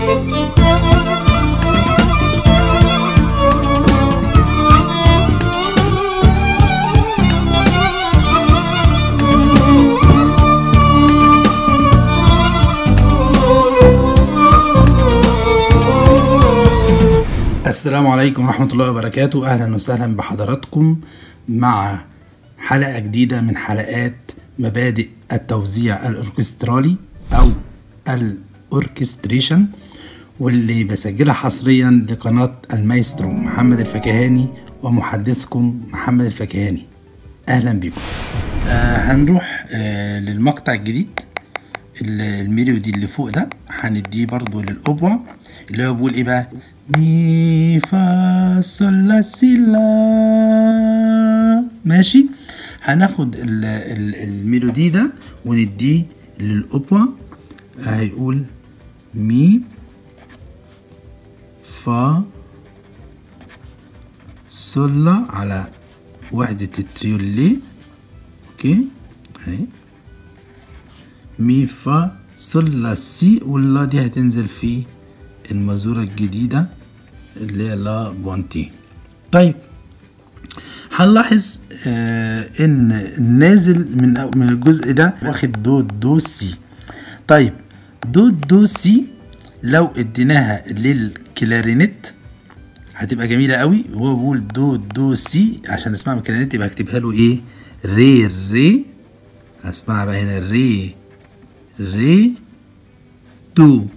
السلام عليكم ورحمة الله وبركاته أهلا وسهلا بحضراتكم مع حلقة جديدة من حلقات مبادئ التوزيع الأوركسترالي أو الأوركستريشن واللي بسجلها حصريا لقناة المايسترو محمد الفكهاني ومحدثكم محمد الفكهاني أهلا بكم آه هنروح آه للمقطع الجديد ال- الميلودي اللي فوق ده هنديه برضو للأوبوا اللي هو بيقول ايه بقى مي فا صول لا سي لا ماشي هناخد ال ال الميلودي ده ونديه للأوبوا هيقول مي فا صول لا على وحدة التريولي اوكي اهي مي فا صول لا سي واللا دي هتنزل في المزورة الجديدة اللي هي لا بونتي طيب هنلاحظ آه ان النازل من من الجزء ده واخد دو دو سي طيب دو دو سي لو اديناها للكلارينيت هتبقى جميلة قوي وهو بيقول دو دو سي عشان اسمها من الكلارينيت يبقى هكتبها له ايه ري ري هسمعها بقى هنا ري ري دو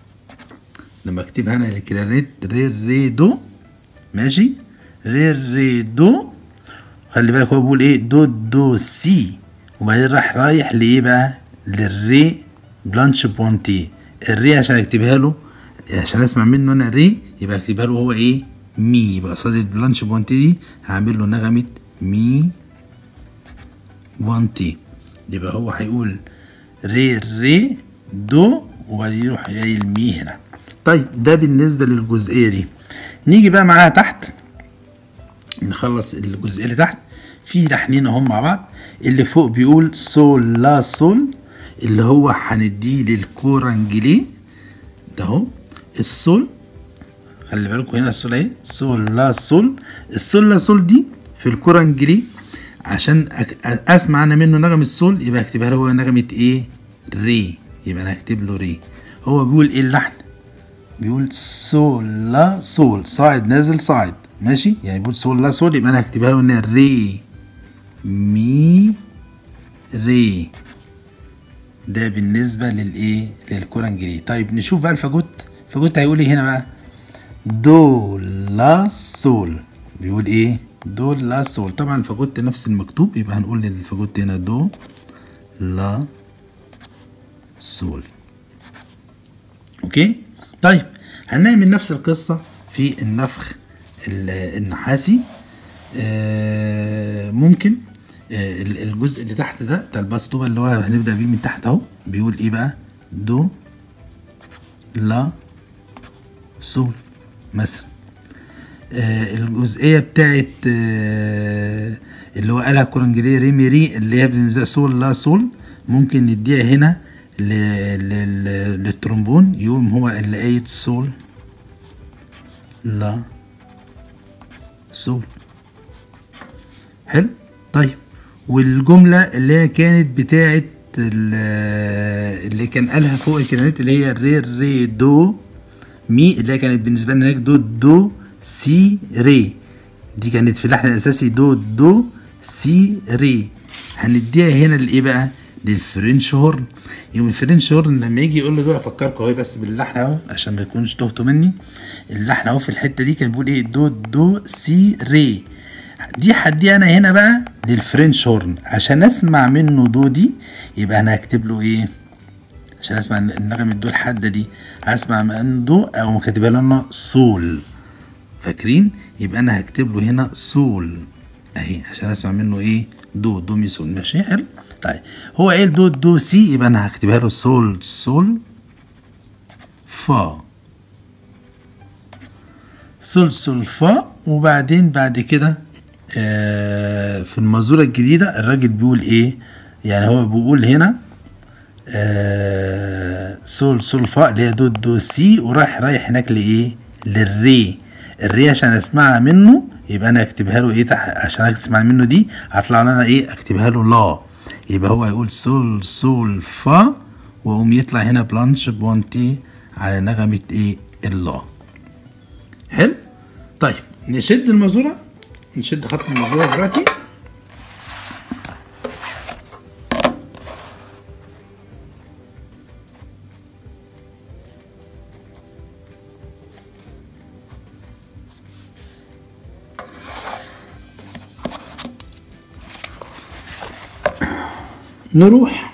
لما اكتبها انا للكلارينيت ري ري دو ماشي ري ري دو خلي بالك هو بيقول ايه دو دو سي وبعدين راح رايح لايه بقى للري بلانش بونتي الري عشان اكتبها له عشان اسمع منه انا ري يبقى اكتبها له هو ايه مي يبقى قصاد البلانش بونتي دي هعمل له نغمة مي بونتي يبقى هو هيقول ري ري دو وبعدين يروح قايل مي هنا طيب ده بالنسبة للجزئية دي نيجي بقى معاها تحت نخلص الجزئية اللي تحت في لحنين اهم مع بعض اللي فوق بيقول سول لا سول اللي هو هنديه للكورانجلي ده اهو السول خلي بالكم هنا السول اهي سول لا سول السول لا سول دي في الكورانجلي عشان أك- اسمع انا منه نغمة سول يبقى اكتبها له هو نغمة ايه ري يبقى انا هكتب له ري هو بيقول ايه اللحن بيقول سول لا سول صاعد نازل صاعد ماشي يعني بيقول سول لا سول يبقى انا هكتبها له هنا ري مي ري ده بالنسبة للايه للكورانجلي طيب نشوف بقى الفاجوت الفاجوت هيقول ايه هنا بقى دو لا سول بيقول ايه دو لا سول طبعا الفاجوت نفس المكتوب يبقى هنقول للفاجوت هنا دو لا سول اوكي طيب هنعمل نفس القصة في النفخ ال- النحاسي آه ممكن آه ال- الجزء اللي تحت ده بتاع الباستوبة اللي هو هنبدأ بيه من تحت اهو بيقول ايه بقى دو لا سول مثلا آه الجزئية بتاعت آه اللي هو قالها كورنجلي ريمي ري اللي هي بالنسبة سول لا سول ممكن نديها هنا ل- لل- للترومبون يقوم هو اللي قايد سول لا سول حلو طيب والجملة اللي هي كانت بتاعت ال- اللي كان قالها فوق الكلمات اللي هي ري ري دو مي اللي هي كانت بالنسبة لنا هناك دو دو سي ري دي كانت في اللحن الأساسي دو دو سي ري هنديها هنا لإيه بقى؟ للفرنش هورن يوم الفرنش هورن لما يجي يقول له دول افكركم اهو بس باللحن اهو عشان ما يكونش تهتوا مني اللحن اهو في الحته دي كان بيقول ايه دو دو سي ري دي هديها انا هنا بقى للفرنش هورن عشان اسمع منه دو دي يبقى انا هكتب له ايه عشان اسمع النغمة دو الحادة دي هسمع من دو او كاتبها لنا سول فاكرين يبقى انا هكتب له هنا سول اهي عشان اسمع منه ايه دو دو مي سول ماشي حلو طيب هو قال دو دو سي يبقى انا هكتبها له سول سول فا سول سول فا وبعدين بعد كده آه في المزورة الجديدة الراجل بيقول ايه يعني هو بيقول هنا آه سول سول فا اللي هي دو دو سي ورايح رايح هناك لايه للري الري عشان اسمعها منه يبقى انا اكتبها له ايه تحت عشان اسمع منه دي هطلع لنا ايه اكتبها له لا يبقى هو هيقول سول سول فا ويقوم يطلع هنا بلانش بونتي على نغمة ايه اللا حلو طيب نشد المزورة نشد خط المزورة دلوقتي نروح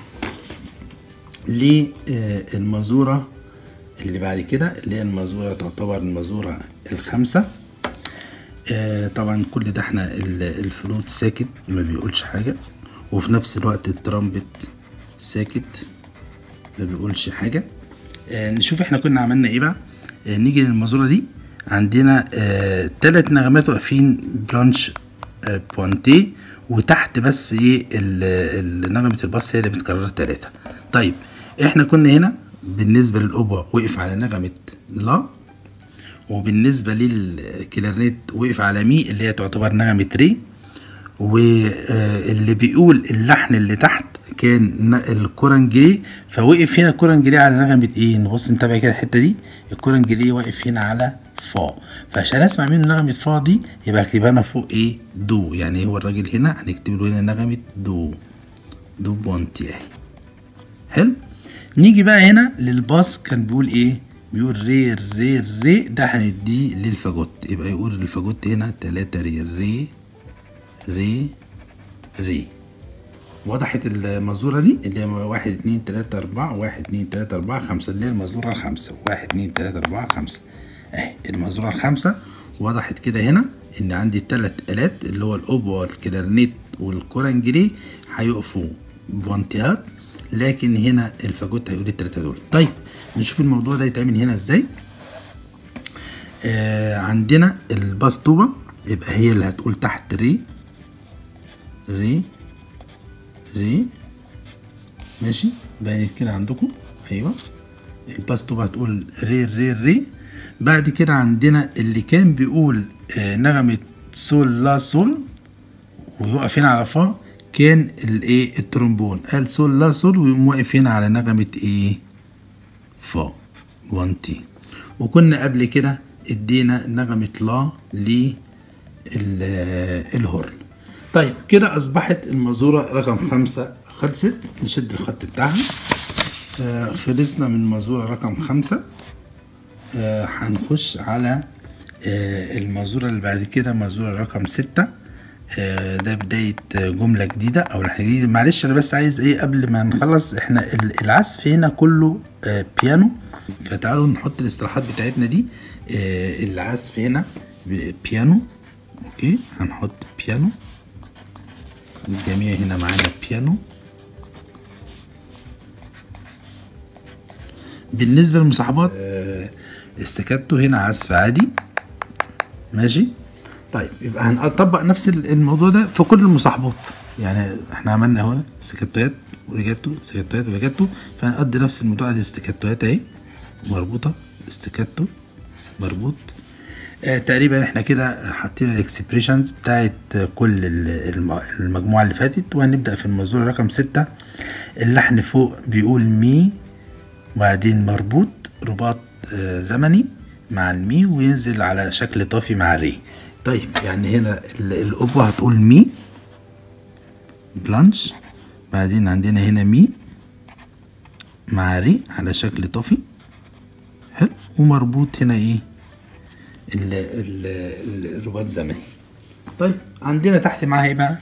للمزورة اللي بعد كده اللي هي المزورة تعتبر المزورة الخامسة آه، طبعا كل ده احنا ال- الفلوت ساكت ما بيقولش حاجة وفي نفس الوقت الترامبت ساكت ما بيقولش حاجة آه، نشوف احنا كنا عملنا ايه بقى آه، نيجي للمزورة دي عندنا آه تلات نغمات واقفين برانش آه بوانتي وتحت بس ايه ال- ال- نغمة الباص هي اللي بتكرر تلاتة طيب احنا كنا هنا بالنسبة للأوبا وقف على نغمة لا وبالنسبة للكلارنيت وقف على مي اللي هي تعتبر نغمة ري واللي بيقول اللحن اللي تحت كان ن- الكورنجلي فوقف هنا الكورنجلي على نغمة ايه نبص نتابع كده الحتة دي الكورنجلي واقف هنا على فا فعشان اسمع منه نغمة فا دي يبقى اكتبها انا فوق ايه دو يعني هو الراجل هنا هنكتب له هنا نغمة دو دو بونتي اهي حلو نيجي بقى هنا للباص كان بيقول ايه بيقول ري ري ري ده هنديه للفاجوت يبقى يقول الفاجوت هنا تلاتة ري ري ري ري وضحت المزورة دي اللي هي واحد اتنين تلاتة أربعة واحد اتنين تلاتة أربعة خمسة اللي هي المزورة الخامسة واحد اتنين تلاتة أربعة خمسة أهي المزورة الخامسة وضحت كده هنا إن عندي تلات آلات اللي هو الأوبو والكلارنيت والكورنجلي هيقفوا بوانتيهات لكن هنا الفاجوت هيقول التلاتة دول طيب نشوف الموضوع ده يتعمل هنا ازاي آه عندنا الباس طوبة يبقى هي اللي هتقول تحت ري ري ري ماشي باين كده عندكم ايوه الباس طوبة هتقول ري ري ري بعد كده عندنا اللي كان بيقول آه نغمة سول لا سول ويقف هنا على فا كان الايه الترومبون قال سول لا سول ويقوم واقف هنا على نغمة ايه فا 1 تي وكنا قبل كده ادينا نغمة لا للهورن طيب كده اصبحت المزورة رقم خمسة خلصت نشد الخط بتاعها آه خلصنا من المزورة رقم خمسة آه هنخش على آه المزورة اللي بعد كده مزورة رقم ستة آه ده بداية جملة جديدة أو لحن جديد معلش أنا بس عايز إيه قبل ما نخلص إحنا ال- العزف هنا كله آه بيانو فتعالوا نحط الاصطلاحات بتاعتنا دي آه العزف هنا ب- بيانو أوكي هنحط بيانو الجميع هنا معانا بيانو بالنسبة للمصاحبات آه استكاتو هنا عزف عادي ماشي طيب يبقى هنطبق نفس الموضوع ده في كل المصاحبات يعني احنا عملنا هنا سكتات وريجاتو سكتات وريجاتو فهنقضي نفس الموضوع دي استكاتوهات اهي مربوطة استكاتو مربوط آه تقريبا احنا كده حاطين الاكسبريشنز بتاعت كل ال- الم- المجموعة اللي فاتت وهنبدأ في المزورة رقم ستة اللحن فوق بيقول مي وبعدين مربوط رباط آه، زمني مع المي وينزل على شكل طافي مع ري طيب يعني هنا ال- الأبوة هتقول مي بلانش بعدين عندنا هنا مي مع ري على شكل طافي حلو ومربوط هنا ايه ال ال ال- الرباط زمني طيب عندنا تحت معاها ايه بقى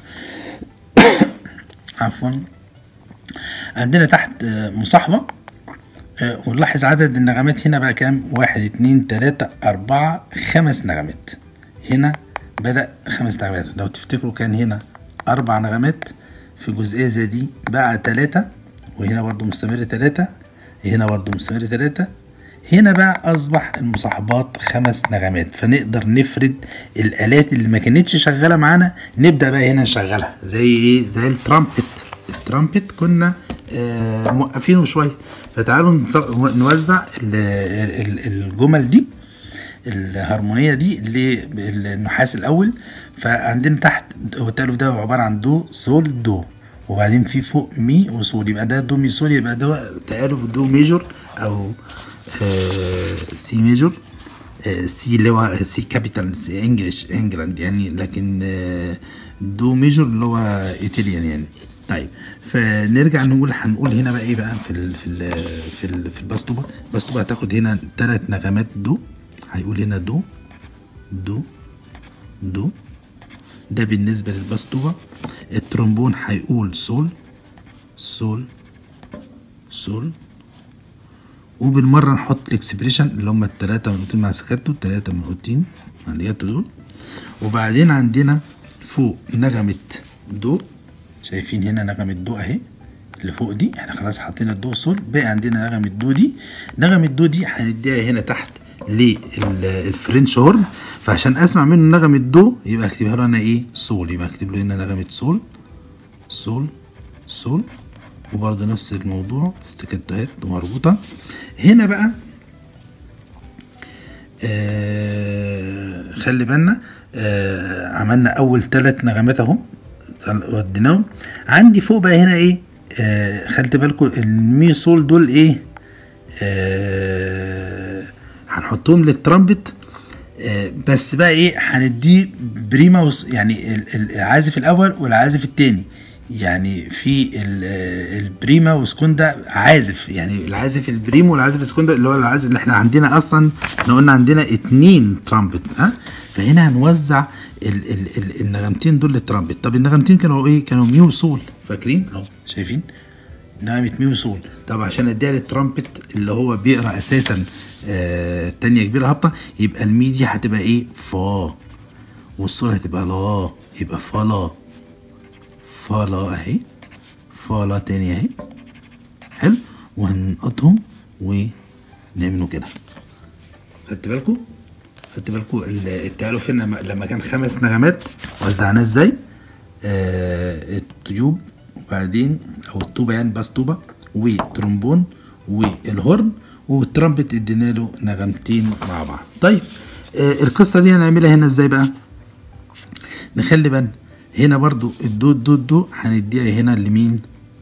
عفوا عندنا تحت آه، مصاحبة آه، ونلاحظ عدد النغمات هنا بقى كام واحد اتنين تلاتة أربعة خمس نغمات هنا بدأ خمس نغمات لو تفتكروا كان هنا أربع نغمات في جزئية زي دي بقى تلاتة وهنا برضو مستمر تلاتة هنا برضو مستمر تلاتة هنا بقى أصبح المصاحبات خمس نغمات فنقدر نفرد الآلات اللي ما كانتش شغالة معانا نبدأ بقى هنا نشغلها زي إيه زي الترامبت الترامبت كنا آه موقفينه شويه فتعالوا نص- نوزع ال- ال- الجمل دي الهارمونيه دي للنحاس الاول فعندنا تحت هو التالف ده عباره عن دو سول دو وبعدين في فوق مي وصول يبقى ده دو مي سول يبقى ده تالف دو ميجور او آه سي ميجور آه سي اللي هو سي كابيتال سي انجلش انجلاند يعني لكن آه دو ميجور اللي هو ايطاليان يعني طيب فنرجع نقول هنقول هنا بقى ايه بقى في ال في ال في ال في الباستوبه الباستوبه هتاخد هنا ثلاث نغمات دو هيقول هنا دو دو دو ده بالنسبة للباستوبة الترومبون هيقول سول سول سول وبالمرة نحط الاكسبريشن اللي هم التلاتة منقوطين مع سكاتو التلاتة منقوطين مع الياتو دول وبعدين عندنا فوق نغمة دو شايفين هنا نغمة دو اهي اللي فوق دي احنا خلاص حطينا الدو سول باقي عندنا نغمة دو دي نغمة دو دي هنديها هنا تحت للفرنش هورن فعشان اسمع منه نغمة دو يبقى اكتبها له انا ايه سول يبقى اكتب له هنا نغمة سول سول سول وبرضه نفس الموضوع استكتات مربوطة هنا بقى آه خلي بالنا آه عملنا اول ثلاث نغمات اهو وديناهم عندي فوق بقى هنا ايه آه خلي بالكم المي سول دول ايه آه هنحطهم للترامبت آه بس بقى ايه هنديه بريما وس يعني ال- ال- العازف الاول والعازف التاني يعني في ال- آه، البريما وسكوندا عازف يعني العازف البريمو والعازف السكوندا اللي هو العازف اللي احنا عندنا اصلا احنا قلنا عندنا اتنين ترامبت ها فهنا هنوزع ال ال ال النغمتين دول للترامبت طب النغمتين كانوا ايه كانوا ميو سول فاكرين اهو شايفين نغمة مي وصول طب عشان اديها للترامبت اللي هو بيقرا اساسا آه تانية كبيرة هابطة يبقى المي دي هتبقى ايه فا والصول هتبقى لا يبقى فا لا فا لا اهي فا لا تاني اهي حلو وهنقطهم ونعمله كده خدت بالكم خدت بالكم ال- التألف هنا لما- لما كان خمس نغمات وزعناه ازاي آه التيوب وبعدين او الطوبه يعني باس طوبه وترومبون والهورن والترامبت ادينا له نغمتين مع بعض طيب آه القصه دي هنعملها هنا ازاي بقى نخلي بالنا هنا برضو الدو الدو الدو هنديها هنا لمين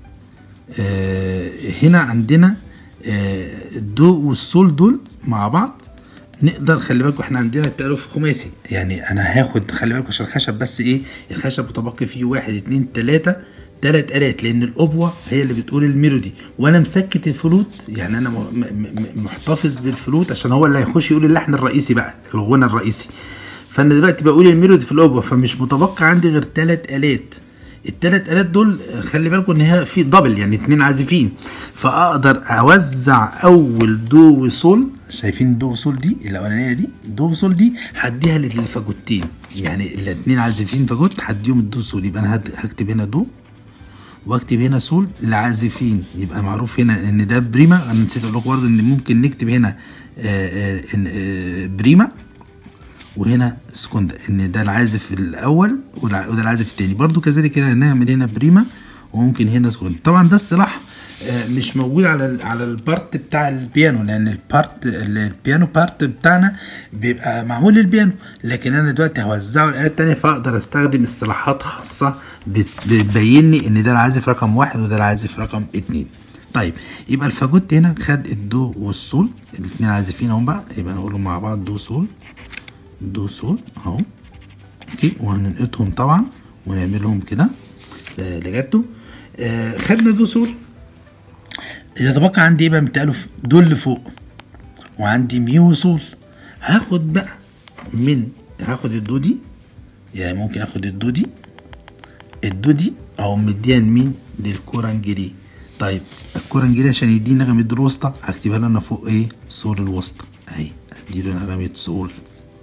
آه هنا عندنا آه الدو والسول دول مع بعض نقدر خلي بالكم احنا عندنا التألف خماسي يعني انا هاخد خلي بالكم عشان الخشب بس ايه الخشب متبقي فيه واحد اتنين تلاتة تلات آلات لأن الأبوة هي اللي بتقول الميلودي وأنا مسكت الفلوت يعني أنا م- م- م- محتفظ بالفلوت عشان هو اللي هيخش يقول اللحن الرئيسي بقى الغنى الرئيسي فأنا دلوقتي بقول الميلودي في الأبوة فمش متبقى عندي غير تلات آلات التلات آلات دول آه، خلي بالكم إن هي في دبل يعني اتنين عازفين فأقدر أوزع أول دو وصول شايفين دو وصول دي الأولانية دي دو وصول دي هديها للفاجوتين يعني الاتنين عازفين فاجوت هديهم الدو وصول يبقى أنا هد- هكتب هنا دو واكتب هنا سول لعازفين يبقى معروف هنا ان ده بريما انا نسيت اقول لكم برضه ان ممكن نكتب هنا آه، آه، إن، آه، بريما وهنا سكوندا ان ده العازف الاول والع- وده العازف الثاني برضو كذلك هنا هنعمل هنا بريما وممكن هنا سكوندا طبعا ده الصلاح آه، مش موجود على ال على البارت بتاع البيانو لان البارت ال- البيانو بارت بتاعنا بيبقى معمول للبيانو لكن انا دلوقتي هوزعه الالات التانية فاقدر استخدم اصطلاحات خاصه بت- بتبين لي ان ده العازف رقم واحد وده العازف رقم اتنين طيب يبقى الفاجوت هنا خد الدو والسول الاتنين عازفين اهم بقى يبقى نقولهم مع بعض دو سول دو سول اهو اوكي وهننقطهم طبعا ونعملهم كده آه لجاتو آه خدنا دو سول يتبقى عندي ايه بقى من التألف دول اللي فوق وعندي مي وصول هاخد بقى من هاخد الدو دي يعني ممكن اخد الدو دي الدو دي او مديها لمين للكورنجري طيب الكورنجري عشان يديني نغمة دو الوسطى هكتبها له انا فوق ايه سول الوسطى اهي اديله نغمة سول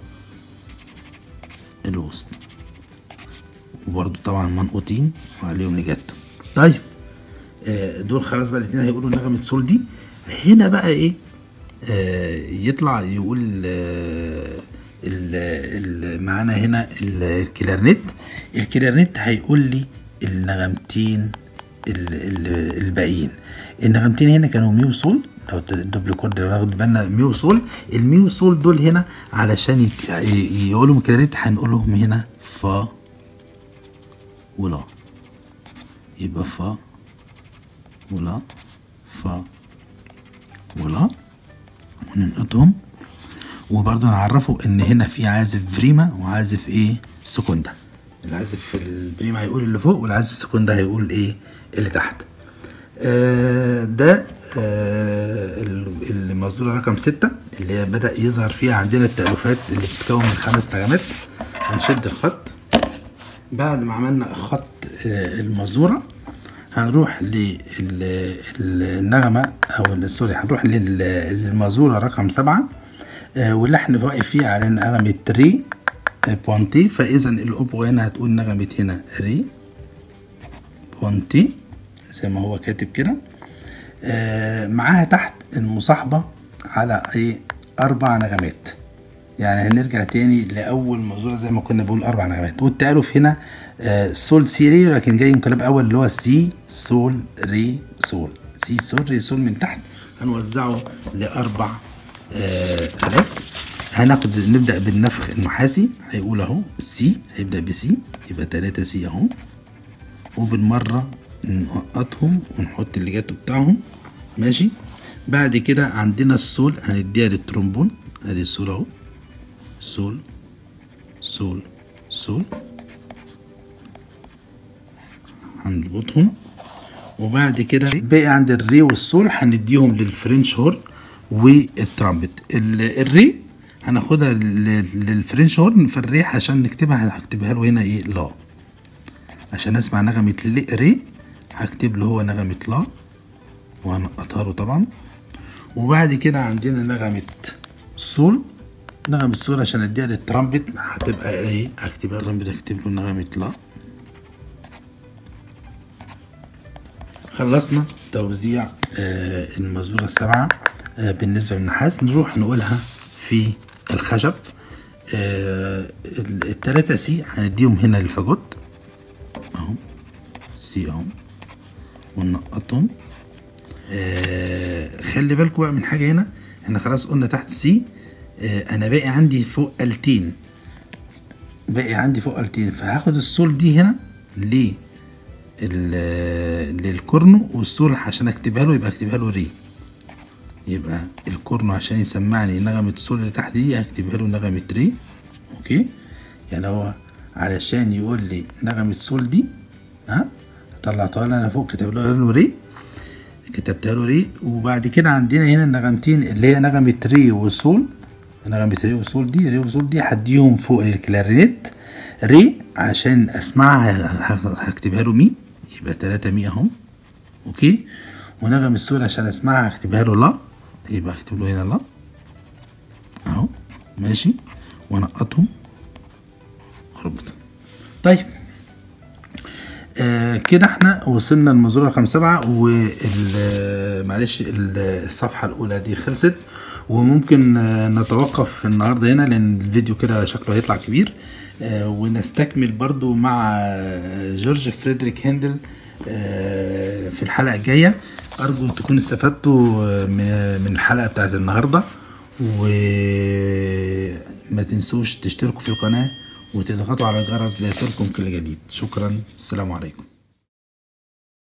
الوسطى وبرضو طبعا منقوطين وعليهم لجاتو طيب آه، دول خلاص بقى الاتنين هيقولوا نغمة سول دي هنا بقى ايه آه يطلع يقول آه ال- ال- معانا هنا ال- الكلارنت الكلارنت هيقول لي النغمتين ال- ال- الباقيين النغمتين هنا كانوا مي وصول لو ت- الدبل كورد لو ناخد بالنا مي وصول المي وصول دول هنا علشان يت- ي- يقولوا كلاريت هنقولهم هنا فا ولا يبقى فا ولا فا ولا وننقطهم وبرضه نعرفه ان هنا في عازف فريما وعازف ايه سكوندا العازف في البريما هيقول اللي فوق والعازف سكوندا هيقول ايه اللي تحت آه ده آه ال- المزورة رقم ستة اللي هي بدأ يظهر فيها عندنا التألفات اللي بتتكون من خمس نغمات هنشد الخط بعد ما عملنا خط آه، المزورة هنروح للنغمة أو ال- سوري هنروح لل- للمزورة رقم سبعة آه، واللي احنا واقف فيه على نغمة ري آه، بونتي فإذا الأبو هنا هتقول نغمة هنا ري بونتي زي ما هو كاتب كده آه، معاها تحت المصاحبة على ايه أربع نغمات يعني هنرجع تاني لأول مزورة زي ما كنا بنقول أربع نغمات والتألف هنا آه، سول سي ري لكن جاي انقلاب أول اللي هو سي سول ري سول سي سول ري سول من تحت هنوزعه لأربع آه، آلات هناخد نبدأ بالنفخ النحاسي هيقول أهو سي هيبدأ بسي يبقى تلاتة سي أهو وبالمرة نقطهم ونحط الليجاتو بتاعهم ماشي بعد كده عندنا السول هنديها للترومبون ادي السول اهو سول سول سول هنربطهم وبعد كده باقي عند الري والسول هنديهم للفرنش هورن والترامبت ال- الري هناخدها لل- للفرنش هورن في الري عشان نكتبها هكتبها له هنا ايه لا عشان اسمع نغمة لي ري هكتب له هو نغمة لا وهنقطها له طبعا وبعد كده عندنا نغمة سول نغمة سول عشان اديها للترامبت هتبقى ايه هكتبها الترامبت هكتب له نغمة لا خلصنا توزيع آه المزورة السبعة آه بالنسبة للنحاس نروح نقولها في الخشب آه ال- التلاتة سي هنديهم هنا للفاجوت اهو سي اهو وننقطهم آه خلي بالكوا بقى من حاجة هنا احنا خلاص قلنا تحت سي آه انا باقي عندي فوق التين باقي عندي فوق التين فهاخد السول دي هنا ليه ال- للكورنو والسول عشان اكتبها له يبقى اكتبها له ري يبقى الكورنو عشان يسمعني نغمة السول اللي تحت دي هكتبها له نغمة ري اوكي يعني هو علشان يقول لي نغمة سول دي ها طلعتها له انا فوق كتب له ري كتبتها له ري وبعد كده عندنا هنا النغمتين اللي هي نغمة ري وسول نغمة ري وسول دي ري وسول دي هديهم فوق الكلارينيت ري عشان اسمعها ه- ه- هكتبها له مي يبقى تلاتة مي اهو اوكي ونغم السول عشان اسمعها هكتبها له لا يبقى هكتب له هنا لا اهو ماشي وانقطهم واربطهم طيب آه كده احنا وصلنا المزورة رقم سبعة وال معلش ال- الصفحة الأولى دي خلصت وممكن آه نتوقف النهاردة هنا لأن الفيديو كده شكله هيطلع كبير آه ونستكمل برضو مع آه، جورج فريدريك هندل آه في الحلقة الجاية أرجو تكونوا استفدتوا آه، من من الحلقة بتاعت النهاردة وما تنسوش تشتركوا في القناة وتضغطوا على الجرس ليصلكم كل جديد شكرا السلام عليكم